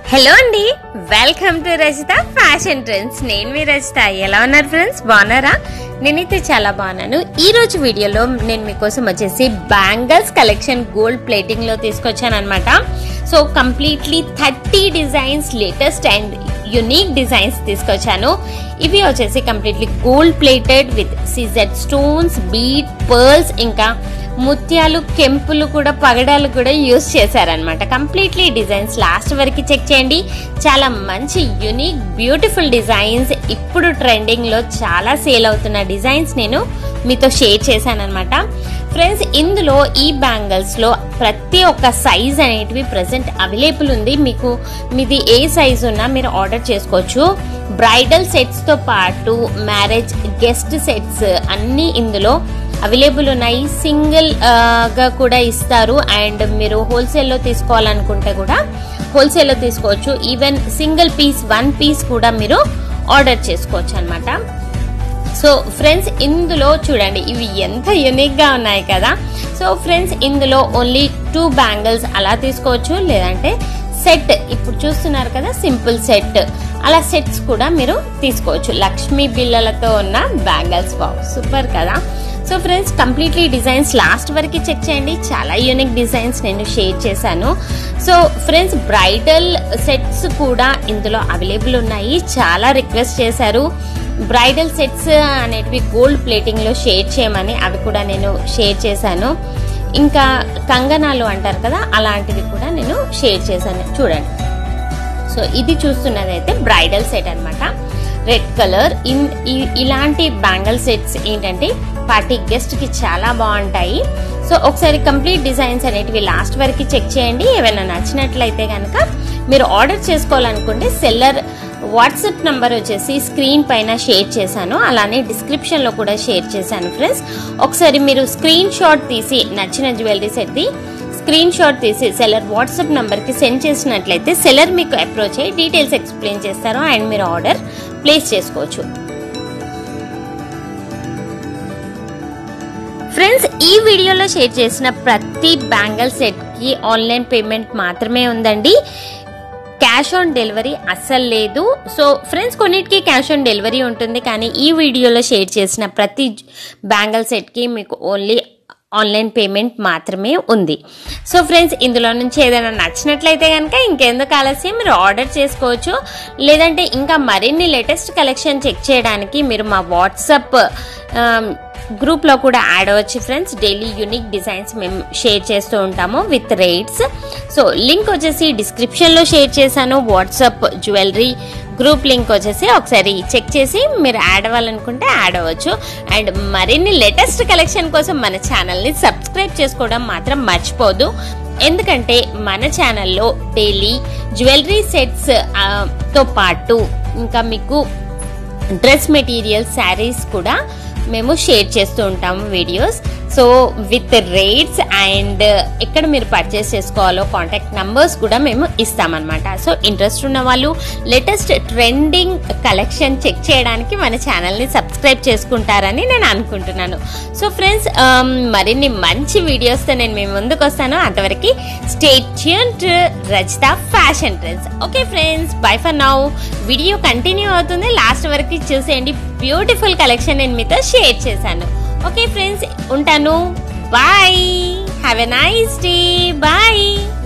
hello అండి welcome to Rajitha fashion trends నేను మీ రజిత ఎలా ఉన్నారు ఫ్రెండ్స్ బాగున్నారా నేనైతే చాలా బాగున్నాను ఈ రోజు వీడియోలో నేను మీకోసం వచ్చేసి బ్యాంగిల్స్ కలెక్షన్ గోల్డ్ ప్లేటింగ్ లో తీసుకొచ్చాను అనమాట so completely thirty designs latest and unique designs తీసుకొచ్చాను ఇవి వచ్చేసి completely gold plated with CZ stones bead pearls ఇంకా ముత్యాలు కెంపులు కూడా పగడాలు కూడా యూస్ చేశారనమాట కంప్లీట్లీ డిజైన్స్ లాస్ట్ వరకు చెక్ చేయండి చాలా మంచి యునిక్ బ్యూటిఫుల్ డిజైన్స్ ఇప్పుడు ట్రెండింగ్ లో చాలా సేల్ అవుతున్న డిజైన్స్ నేను మీతో షేర్ చేశాను అనమాట ఫ్రెండ్స్ ఇందులో ఈ బ్యాంగిల్స్ లో ప్రతి ఒక్క సైజ్ అనేటివి ప్రజెంట్ అవైలబుల్ ఉంది మీకు మీది ఏ సైజ్ ఉన్నా మీరు ఆర్డర్ చేసుకోవచ్చు బ్రైడల్ సెట్స్ తో పాటు మ్యారేజ్ గెస్ట్ సెట్స్ అన్నీ ఇందులో అవైలబుల్ ఉన్నాయి సింగిల్ గా కూడా ఇస్తారు అండ్ మీరు హోల్సేల్లో తీసుకోవాలనుకుంటే కూడా హోల్సేల్లో తీసుకోవచ్చు even single piece one piece కూడా మీరు ఆర్డర్ చేసుకోవచ్చు అనమాట సో ఫ్రెండ్స్ ఇందులో చూడండి ఇవి ఎంత యునిక్ గా ఉన్నాయి కదా సో ఫ్రెండ్స్ ఇందులో ఓన్లీ టూ బ్యాంగిల్స్ అలా తీసుకోవచ్చు లేదంటే సెట్ ఇప్పుడు చూస్తున్నారు కదా సింపుల్ సెట్ అలా సెట్స్ కూడా మీరు తీసుకోవచ్చు లక్ష్మీ బిల్లలతో ఉన్న బ్యాంగిల్స్ వావ్ సూపర్ కదా so friends completely designs last వరకు చెక్ చేయండి చాలా యూనిక్ డిజైన్స్ నేను షేర్ చేశాను సో ఫ్రెండ్స్ బ్రైడల్ సెట్స్ కూడా ఇందులో అవైలబుల్ ఉన్నాయి చాలా రిక్వెస్ట్ చేశారు బ్రైడల్ సెట్స్ అనేటివి గోల్డ్ ప్లేటింగ్ లో షేర్ చేయమని అవి కూడా నేను షేర్ చేశాను ఇంకా కంగనాలు అంటారు కదా అలాంటివి కూడా నేను షేర్ చేశాను చూడండి సో ఇది చూస్తున్నది అయితే బ్రైడల్ సెట్ అనమాట రెడ్ కలర్ ఇన్ ఇలాంటి బ్యాంగిల్ సెట్స్ ఏంటంటే పార్టీ గెస్ట్ కి చాలా బాగుంటాయి సో ఒకసారి కంప్లీట్ డిజైన్స్ అనేటివి లాస్ట్ వరకు చెక్ చేయండి ఏమైనా నచ్చినట్లయితే కనుక మీరు ఆర్డర్ చేసుకోవాలనుకుంటే సెల్లర్ వాట్సాప్ నంబర్ వచ్చేసి స్క్రీన్ పైన షేర్ చేశాను అలానే డిస్క్రిప్షన్ లో కూడా షేర్ చేశాను ఫ్రెండ్స్ ఒకసారి మీరు స్క్రీన్ షాట్ తీసి నచ్చిన జ్యువెలరీ సెట్ది స్క్రీన్ షాట్ తీసి సెల్లర్ వాట్సాప్ నంబర్కి సెండ్ చేసినట్లయితే సెల్లర్ మీకు అప్రోచ్ అయ్యి డీటెయిల్స్ ఎక్స్ప్లెయిన్ చేస్తారు అండ్ మీరు ఆర్డర్ ప్లేస్ చేసుకోవచ్చు ఫ్రెండ్స్ ఈ వీడియోలో షేర్ చేసిన ప్రతి బ్యాంగిల్ సెట్కి ఆన్లైన్ పేమెంట్ మాత్రమే ఉందండి క్యాష్ ఆన్ డెలివరీ అస్సలు లేదు సో ఫ్రెండ్స్ కొన్నిటికి క్యాష్ ఆన్ డెలివరీ ఉంటుంది కానీ ఈ వీడియోలో షేర్ చేసిన ప్రతి బ్యాంగిల్ సెట్కి మీకు ఓన్లీ ఆన్లైన్ పేమెంట్ మాత్రమే ఉంది సో ఫ్రెండ్స్ ఇందులో నుంచి ఏదైనా నచ్చినట్లయితే కనుక ఇంకెందుకు ఆలస్యం మీరు ఆర్డర్ చేసుకోవచ్చు లేదంటే ఇంకా మరిన్ని లేటెస్ట్ కలెక్షన్ చెక్ చేయడానికి మీరు మా వాట్సాప్ గ్రూప్లో కూడా యాడ్ అవ్వచ్చు ఫ్రెండ్స్ డైలీ యూనిక్ డిజైన్స్ మేము షేర్ చేస్తూ ఉంటాము విత్ రేట్స్ సో లింక్ వచ్చేసి డిస్క్రిప్షన్లో షేర్ చేశాను వాట్సాప్ జ్యువెలరీ గ్రూప్ లింక్ వచ్చేసి ఒకసారి చెక్ చేసి మీరు యాడ్ అవ్వాలనుకుంటే యాడ్ అవ్వచ్చు అండ్ మరిన్ని లేటెస్ట్ కలెక్షన్ కోసం మన ఛానల్ని సబ్స్క్రైబ్ చేసుకోవడం మాత్రం మర్చిపోదు ఎందుకంటే మన ఛానల్లో డైలీ జ్యువెలరీ సెట్స్ తో పాటు ఇంకా మీకు డ్రెస్ మెటీరియల్ శారీస్ కూడా మేము షేర్ చేస్తూ ఉంటాము videos so with rates and ఎక్కడ మీరు పర్చేస్ చేసుకోవాలో కాంటాక్ట్ నంబర్స్ కూడా మేము ఇస్తామన్నమాట సో ఇంట్రెస్ట్ ఉన్న వాళ్ళు లేటెస్ట్ ట్రెండింగ్ కలెక్షన్ చెక్ చేయడానికి మన ఛానల్ని సబ్స్క్రైబ్ చేసుకుంటారని నేను అనుకుంటున్నాను సో ఫ్రెండ్స్ మరిన్ని మంచి వీడియోస్తో నేను మీ ముందుకు వస్తాను అంతవరకు stay tuned Rajitha fashion trends okay friends bye for now video continue అవుతుంది లాస్ట్ వరకు చూసేయండి బ్యూటిఫుల్ కలెక్షన్ నేను మీతో షేర్ చేశాను ఓకే ఫ్రెండ్స్ ఉంటాను bye have a nice day bye